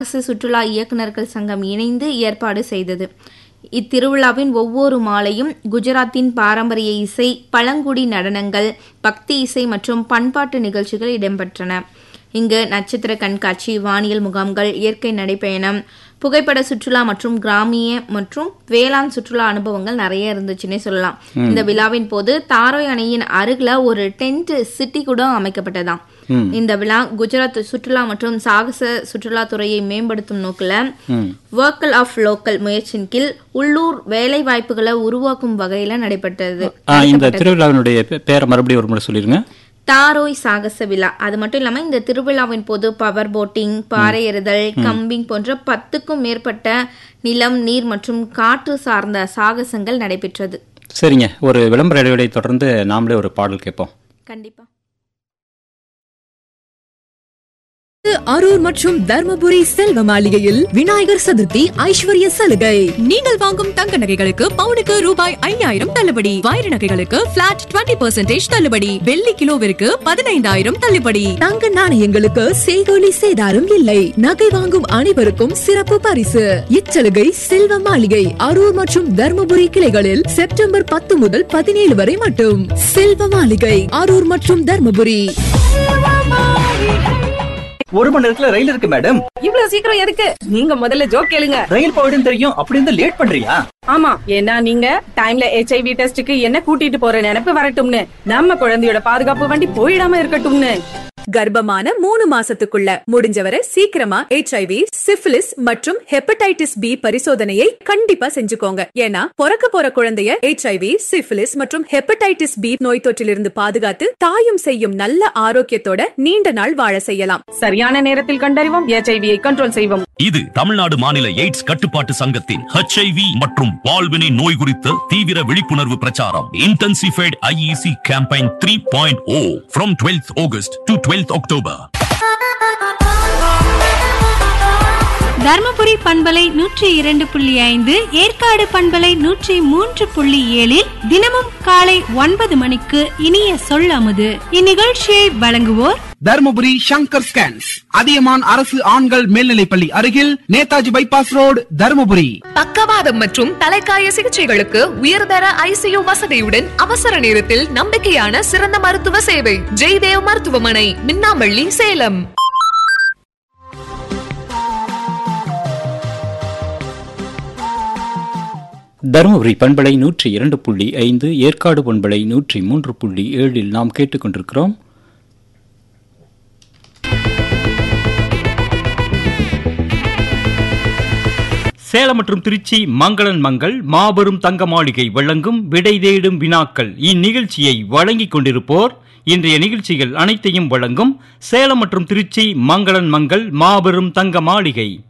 சாகச சுற்றுலா இயக்குநர்கள் சங்கம் இணைந்து ஏற்பாடு செய்தது இத்திருவிழாவின் ஒவ்வொரு மாலையும் குஜராத்தின் பாரம்பரிய இசை பழங்குடி நடனங்கள் பக்தி இசை மற்றும் பண்பாட்டு நிகழ்ச்சிகள் இடம்பெற்றன இங்கு நட்சத்திர கண்காட்சி வானியல் முகாம்கள் இயற்கை நடைப்பயணம் புகைப்பட சுற்றுலா மற்றும் கிராமிய மற்றும் வேளாண் சுற்றுலா அனுபவங்கள் நிறைய இருந்துச்சுன்னே சொல்லலாம் இந்த விழாவின் போது தாரோய் அணையின் அருகில ஒரு டென்ட் சிட்டி கூட அமைக்கப்பட்டதாம் இந்த விழா குஜராத் சுற்றுலா மற்றும் சாகச சுற்றுலா துறையை மேம்படுத்தும் நோக்கில் வர்க்கல் ஆஃப் லோக்கல் முயற்சியின் கீழ் உள்ளூர் வேலை வாய்ப்புகளை உருவாக்கும் வகையில நடைபெற்றது ஆ, இந்த திருவிழாவினுடைய பே- பேரை மறுபடியும் ஒரு முறை சொல்லிருங்க தாரோய் சாகச விழா அது மட்டும் இல்லாம இந்த திருவிழாவின் போது பவர் போட்டிங் பாறை எறிதல் கம்பிங் போன்ற பத்துக்கும் மேற்பட்ட நிலம் நீர் மற்றும் காற்று சார்ந்த சாகசங்கள் நடைபெற்றது சரிங்க ஒரு விளம்பர இடைவெளியை தொடர்ந்து நாமளே ஒரு பாடல் கேட்போம் கண்டிப்பா அரூர் மற்றும் தர்மபுரி செல்வ மாளிகையில் விநாயகர் சதுர்த்தி ஐஸ்வர்ய சலுகை நீங்கள் வாங்கும் தங்க நகைகளுக்கு பவுனுக்கு ரூபாய் ஐயாயிரம் தள்ளுபடி வைர நகைகளுக்கு பிளாட் 20% தள்ளுபடி வெள்ளி கிலோவிற்கு பதினைந்தாயிரம் தள்ளுபடி தங்க நாணயங்களுக்கு செய்கோலி சேதாரம் இல்லை நகை வாங்கும் அனைவருக்கும் சிறப்பு பரிசு இச்சலுகை செல்வ மாளிகை அரூர் மற்றும் தர்மபுரி கிளைகளில் செப்டம்பர் பத்து முதல் பதினேழு வரை மட்டும் செல்வ மாளிகை அரூர் மற்றும் தர்மபுரி ஒரு மணி நேரத்துல ரயில் இருக்கு மேடம் இவ்வளவு சீக்கிரம் எதுக்கு நீங்க முதல்ல ஜோக் கேளுங்க ரயில் போயிடும் தெரியும் அப்படி இருந்தா லேட் பண்றியா ஆமா ஏன்னா நீங்க டைம்ல ஹெச்ஐவி டெஸ்டுக்கு என்ன கூட்டிட்டு போற நினைப்பு வரட்டும்னு நம்ம குழந்தையோட பாதுகாப்பு வண்டி போயிடாம இருக்கட்டும்னு கர்ப்பமான மூணு மாசத்துக்குள்ள முடிஞ்சவரை சீக்கிரமா ஹெச்ஐவி சிஃபிலிஸ் மற்றும் ஹெப்படைட்டிஸ் பி பரிசோதனையை கண்டிப்பா செஞ்சுக்கோங்க ஏன்னா பிறக்க போற குழந்தைய ஹெச்ஐவி சிஃபிலிஸ் மற்றும் ஹெப்படைட்டிஸ் பி நோய் தொற்றிலிருந்து பாதுகாத்து தாயும் செய்யும் நல்ல ஆரோக்கியத்தோட நீண்ட நாள் வாழ செய்யலாம் சரியான நேரத்தில் கண்டறிவோம் ஹெச்ஐவியை கண்ட்ரோல் செய்வோம் இது தமிழ்நாடு மாநில எய்ட்ஸ் கட்டுப்பாட்டு சங்கத்தின் HIV மற்றும் வாழ்வினை நோய் குறித்த தீவிர விழிப்புணர்வு பிரச்சாரம் intensified IEC campaign three point O from twelfth August to twelfth October Dharmapuri பண்பலை நூற்றி இரண்டு புள்ளி ஐந்து ஏற்காடு பண்பலை நூற்றி மூன்று புள்ளி ஏழில் தினமும் காலை ஒன்பது மணிக்கு இனிய சொல் அமுது இந்நிகழ்ச்சியை வழங்குவோர் தர்மபுரி சங்கர் ஸ்கேன்ஸ் அதியமான் அரசு ஆண்கள் மேல்நிலைப்பள்ளி அருகில் நேதாஜி பைபாஸ் ரோடு தர்மபுரி பக்கவாதம் மற்றும் தலைக்காய சிகிச்சைகளுக்கு உயர்தர ஐசியு வசதியுடன் அவசர நேரத்தில் நம்பிக்கையான சிறந்த மருத்துவ சேவை ஜெய்தேவ் மருத்துவமனை மின்னாமள்ளி சேலம் தருமபுரி பண்பலை நூற்றி இரண்டு புள்ளி ஐந்து ஏற்காடு பண்பலை நூற்றி மூன்று புள்ளி ஏழில் நாம் கேட்டுக்கொண்டிருக்கிறோம் சேலம் மற்றும் திருச்சி மங்களன் மங்கள் மாபெரும் தங்க மாளிகை வழங்கும் விடை தேடும் வினாக்கள் இந்நிகழ்ச்சியை வழங்கிக் கொண்டிருப்போர் இன்றைய நிகழ்ச்சிகள் அனைத்தையும் வழங்கும் சேலம் மற்றும் திருச்சி மங்களன் மங்கள் மாபெரும் தங்க மாளிகை